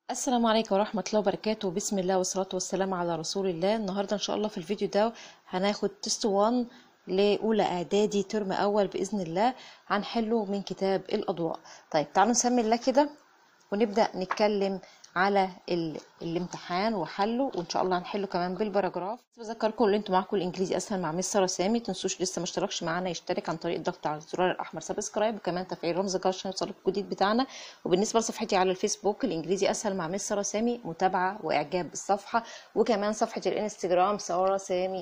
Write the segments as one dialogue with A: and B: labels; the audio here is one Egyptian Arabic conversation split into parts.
A: السلام عليكم ورحمة الله وبركاته بسم الله والصلاة والسلام على رسول الله النهاردة إن شاء الله في الفيديو ده هناخد تيست 1 لأولى إعدادي ترم أول بإذن الله هنحله من كتاب الأضواء طيب تعالوا نسمي الله كده ونبدأ نتكلم على ال... الامتحان وحله وان شاء الله هنحله كمان بالباراجراف بذكركم ان انتوا معاكم الانجليزي اسهل مع مس ساره سامي تنسوش لسه ما اشتركش معانا يشترك عن طريق الضغط على الزرار الاحمر سبسكرايب وكمان تفعيل رمز الجرس عشان يوصلك الجديد بتاعنا وبالنسبه لصفحتي على الفيسبوك الانجليزي اسهل مع مس ساره سامي متابعه واعجاب بالصفحه وكمان صفحه الانستجرام ساره سامي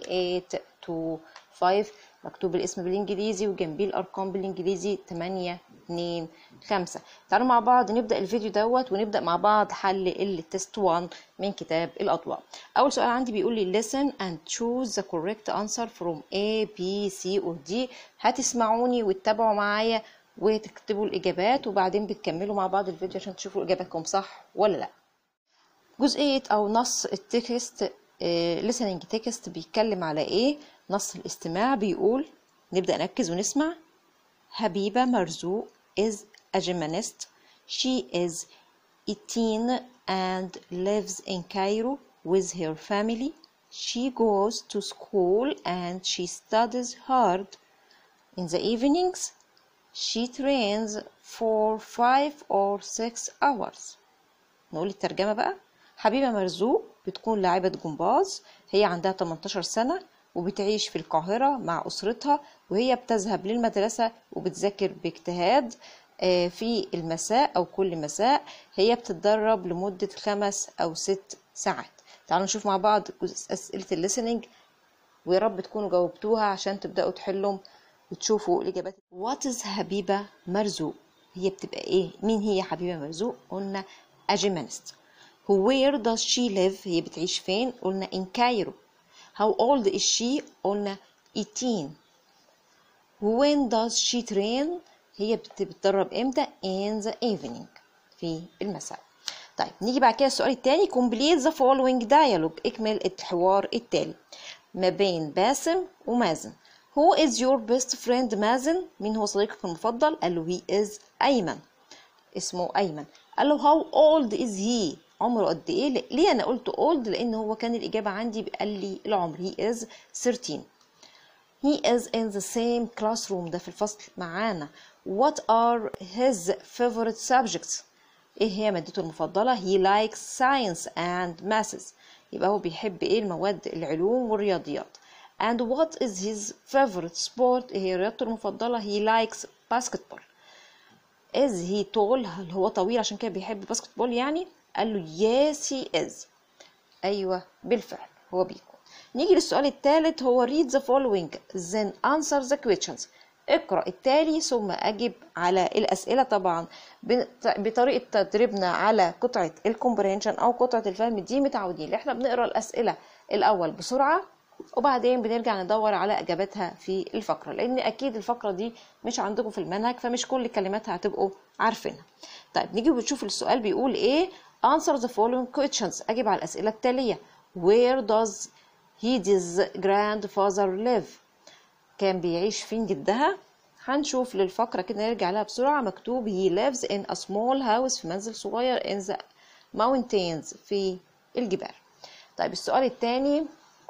A: 825 مكتوب الاسم بالانجليزي وجنبيه الارقام بالانجليزي 8 2 5 تعالوا مع بعض نبدا الفيديو دوت ونبدا مع بعض حل التست 1 من كتاب الاضواء اول سؤال عندي بيقول لي listen and choose the correct answer from A B C or D هتسمعوني وتتابعوا معايا وتكتبوا الاجابات وبعدين بتكملوا مع بعض الفيديو عشان تشوفوا اجاباتكم صح ولا لا جزئيه او نص التكست listening text بيتكلم على ايه نص الاستماع بيقول نبدا نركز ونسمع حبيبه مرزوق is a gymnast. She is 18 and lives in Cairo with her family. She goes to school and she studies hard. In the evenings, she trains for five or six hours. نقول الترجمة بقى حبيبة مرزوق بتكون لاعبة جمباز هي عندها 18 سنة وبتعيش في القاهرة مع أسرتها وهي بتذهب للمدرسة وبتذاكر باجتهاد في المساء أو كل مساء هي بتتدرب لمدة خمس أو ست ساعات تعالوا نشوف مع بعض أسئلة الليسننج ويا رب تكونوا جاوبتوها عشان تبدأوا تحلوا وتشوفوا الإجابات What is حبيبة مرزوق هي بتبقى إيه مين هي حبيبة مرزوق قلنا a gymnast Where does she live هي بتعيش فين قلنا in Cairo How old is she قلنا 18 When does she train هي بتتدرب امتى in the evening في المساء طيب نيجي بعد كده السؤال التاني complete the following dialogue اكمل الحوار التالي ما بين باسم ومازن Who is your best friend مازن مين هو صديقك المفضل قال له he is أيمن اسمه أيمن قال له how old is he عمره قد ايه ليه انا قلت old لان هو كان الاجابه عندي قال لي العمر he is 13 he is in the same classroom ده في الفصل معانا what are his favorite subjects ايه هي مادته المفضله he likes science and maths يبقى هو بيحب ايه المواد العلوم والرياضيات and what is his favorite sport ايه هي رياضته المفضله he likes basketball is he tall هل هو طويل عشان كده بيحب باسكتبول يعني قال له yes he is ايوه بالفعل هو بيكون نيجي للسؤال الثالث هو read the following then answer the questions اقرأ التالي ثم أجب على الأسئلة طبعا بطريقة تدريبنا على قطعة الكومبرينشن أو قطعة الفهم دي متعودين احنا بنقرأ الأسئلة الأول بسرعة وبعدين بنرجع ندور على إجاباتها في الفقرة لأن أكيد الفقرة دي مش عندكم في المنهج فمش كل كلماتها هتبقوا عارفينها طيب نيجي ونشوف السؤال بيقول إيه answer the following questions أجب على الأسئلة التالية where does his grandfather live كان بيعيش فين جدها هنشوف للفقرة كده نرجع لها بسرعة مكتوب he lives in a small house في منزل صغير in the mountains في الجبال طيب السؤال التاني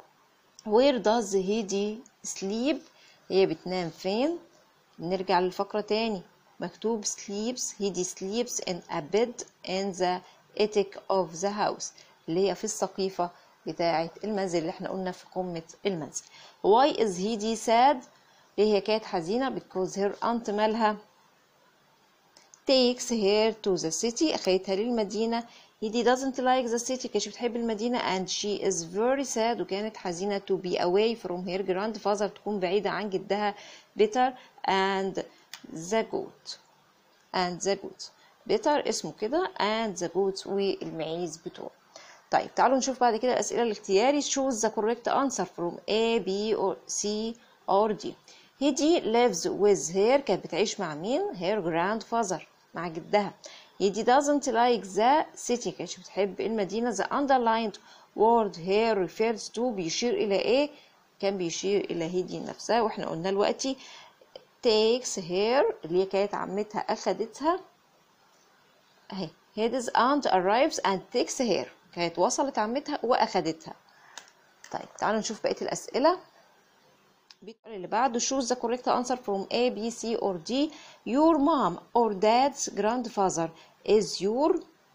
A: where does he sleep هي بتنام فين نرجع للفقرة تاني مكتوب sleeps he sleeps in a bed in the attic of the house اللي هي في السقيفة بتاعة المنزل اللي احنا قلنا في قمة المنزل why is he sad ليه هي كانت حزينة because her aunt مالها takes her to the city أخدتها للمدينة he doesn't like the city كانت بتحب المدينة and she is very sad وكانت حزينة to be away from her grandfather تكون بعيدة عن جدها Peter and the goat and the goat Peter اسمه كده and the goats والمعيز بتوعه طيب تعالوا نشوف بعد كده الأسئلة الاختياري choose the correct answer from A, B, or C or D هدي lives with her كانت بتعيش مع مين her grandfather مع جدها هدي doesn't like the city كانت بتحب المدينة the underlined word here refers to بيشير إلى إيه كان بيشير إلى هدي نفسها وإحنا قلنا دلوقتي takes her اللي هي كانت عمتها أخدتها أهي his aunt arrives and takes her كانت وصلت عمتها وأخدتها طيب تعالوا نشوف بقية الأسئلة السؤال اللي بعده choose the correct answer from A, B, C or D your mom or dad's grandfather is your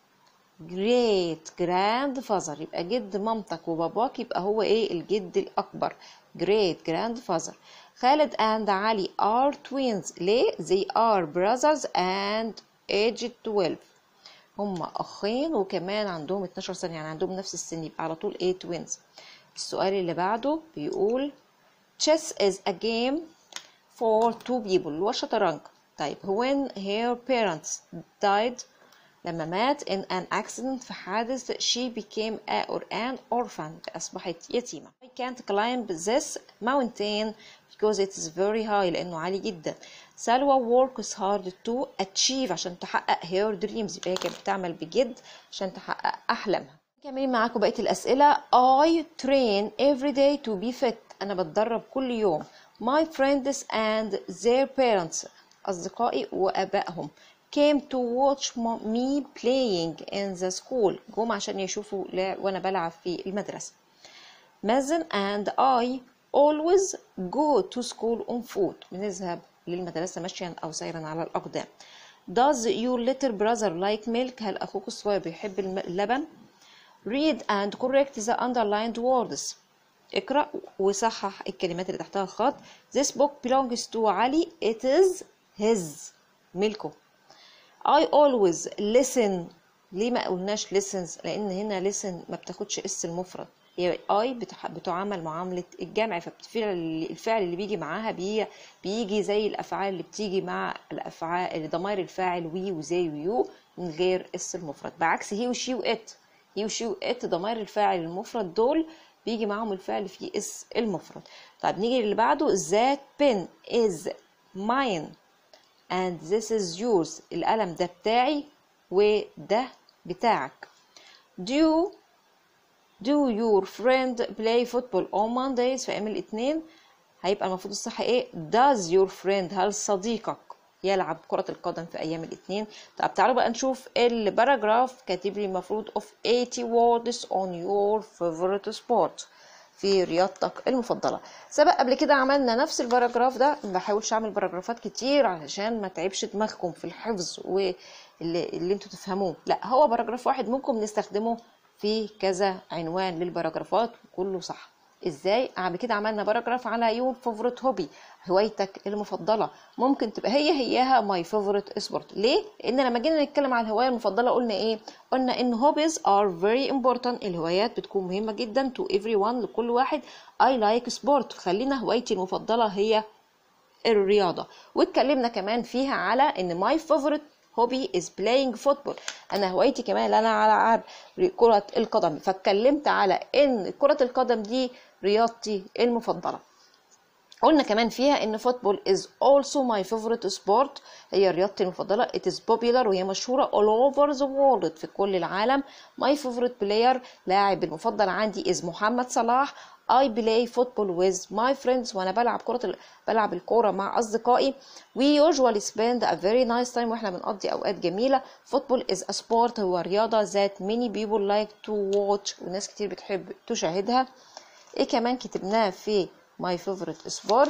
A: great grandfather يبقى جد مامتك وباباك يبقى هو ايه الجد الأكبر great grandfather خالد and علي are twins ليه they are brothers and aged 12 هما أخين وكمان عندهم 12 سنة يعني عندهم نفس السن يبقى على طول ايه twins السؤال اللي بعده بيقول chess is a game for two people والشطرنج طيب when her parents died لما مات in an accident في حادث she became a or an orphan أصبحت يتيمة I can't climb this mountain because it is very high لأنه عالي جدا سلوى works hard to achieve عشان تحقق her dreams يبقى هي كانت بتعمل بجد عشان تحقق أحلامها كملين معاكم بقية الأسئلة I train every day to be fit أنا بتدرب كل يوم My friends and their parents أصدقائي وآبائهم came to watch me playing in the school جم عشان يشوفوا وأنا بلعب في المدرسة مازن and I always go to school on foot بنذهب للمدرسة مشيا أو سيرا على الأقدام Does your little brother like milk هل أخوك الصغير بيحب اللبن read and correct the underlined words اقرأ وصحح الكلمات اللي تحتها الخط this book belongs to علي it is his ملكه I always listen ليه ما قلناش listens لأن هنا listen ما بتاخدش اس المفرد هي اي بتعامل معاملة الجمع فالفعل الفعل اللي بيجي معاها بي بيجي زي الأفعال اللي بتيجي مع الأفعال ضمائر الفاعل وي وزي ويو من غير اس المفرد بعكس هي وشي وات هي وشي وات ضمائر الفاعل المفرد دول بيجي معاهم الفعل في اس المفرد طيب نيجي اللي بعده that pen is mine and this is yours القلم ده بتاعي وده بتاعك do do your friend play football on Mondays في أيام الاثنين هيبقى المفروض الصح ايه does your friend هل صديقك يلعب كرة القدم في أيام الاثنين طب تعالوا بقى نشوف الباراجراف كاتب لي المفروض of 80 words on your favorite sport في رياضتك المفضله سبق قبل كده عملنا نفس الباراجراف ده ما بحاولش اعمل باراجرافات كتير علشان ما تعبش دماغكم في الحفظ واللي اللي انتوا تفهموه لا هو باراجراف واحد ممكن نستخدمه في كذا عنوان للباراجرافات وكله صح ازاي قبل كده عملنا باراجراف على يور فيفورت هوبي هوايتك المفضله ممكن تبقى هي هياها ماي فيفورت سبورت ليه لان لما جينا نتكلم عن الهوايه المفضله قلنا ايه قلنا ان هوبيز ار فيري امبورتانت الهوايات بتكون مهمه جدا تو ايفري وان لكل واحد اي لايك سبورت خلينا هوايتي المفضله هي الرياضه واتكلمنا كمان فيها على ان ماي فيفورت هوبي از بلاينج فوتبول انا هوايتي كمان ان انا العب كره القدم فاتكلمت على ان كره القدم دي رياضتي المفضله قلنا كمان فيها ان فوتبول از also my favorite sport هي رياضتي المفضله it is popular وهي مشهوره all over the world في كل العالم my favorite player لاعب المفضل عندي is محمد صلاح I play football with my friends وانا بلعب كرة ال... بلعب الكورة مع اصدقائي we usually spend a very nice time واحنا بنقضي اوقات جميلة football is a sport هو رياضة that many people like to watch وناس كتير بتحب تشاهدها ايه كمان كتبناه في my favorite sport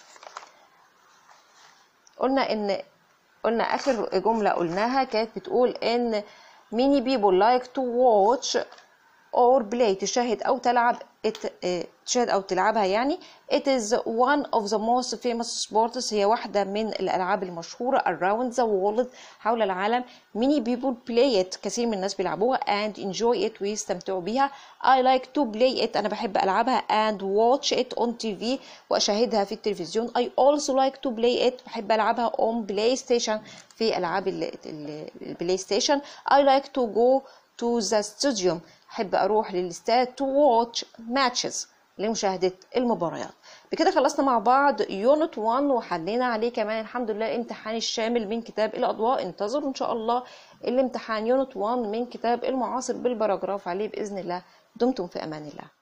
A: قلنا ان قلنا اخر جملة قلناها كانت بتقول ان many people like to watch or play تشاهد او تلعب تشاهد او تلعبها يعني it is one of the most famous sports هي واحدة من الالعاب المشهورة around the world حول العالم many people play it كثير من الناس بيلعبوها and enjoy it ويستمتعوا بيها I like to play it انا بحب العبها and watch it on TV واشاهدها في التلفزيون I also like to play it بحب العبها on PlayStation في العاب البلاي ستيشن I like to go to the stadium احب اروح للاستاد to watch matches لمشاهدة المباريات بكده خلصنا مع بعض يونت 1 وحلينا عليه كمان الحمد لله الامتحان الشامل من كتاب الأضواء انتظروا إن شاء الله الامتحان يونت 1 من كتاب المعاصر بالبراجراف عليه بإذن الله دمتم في أمان الله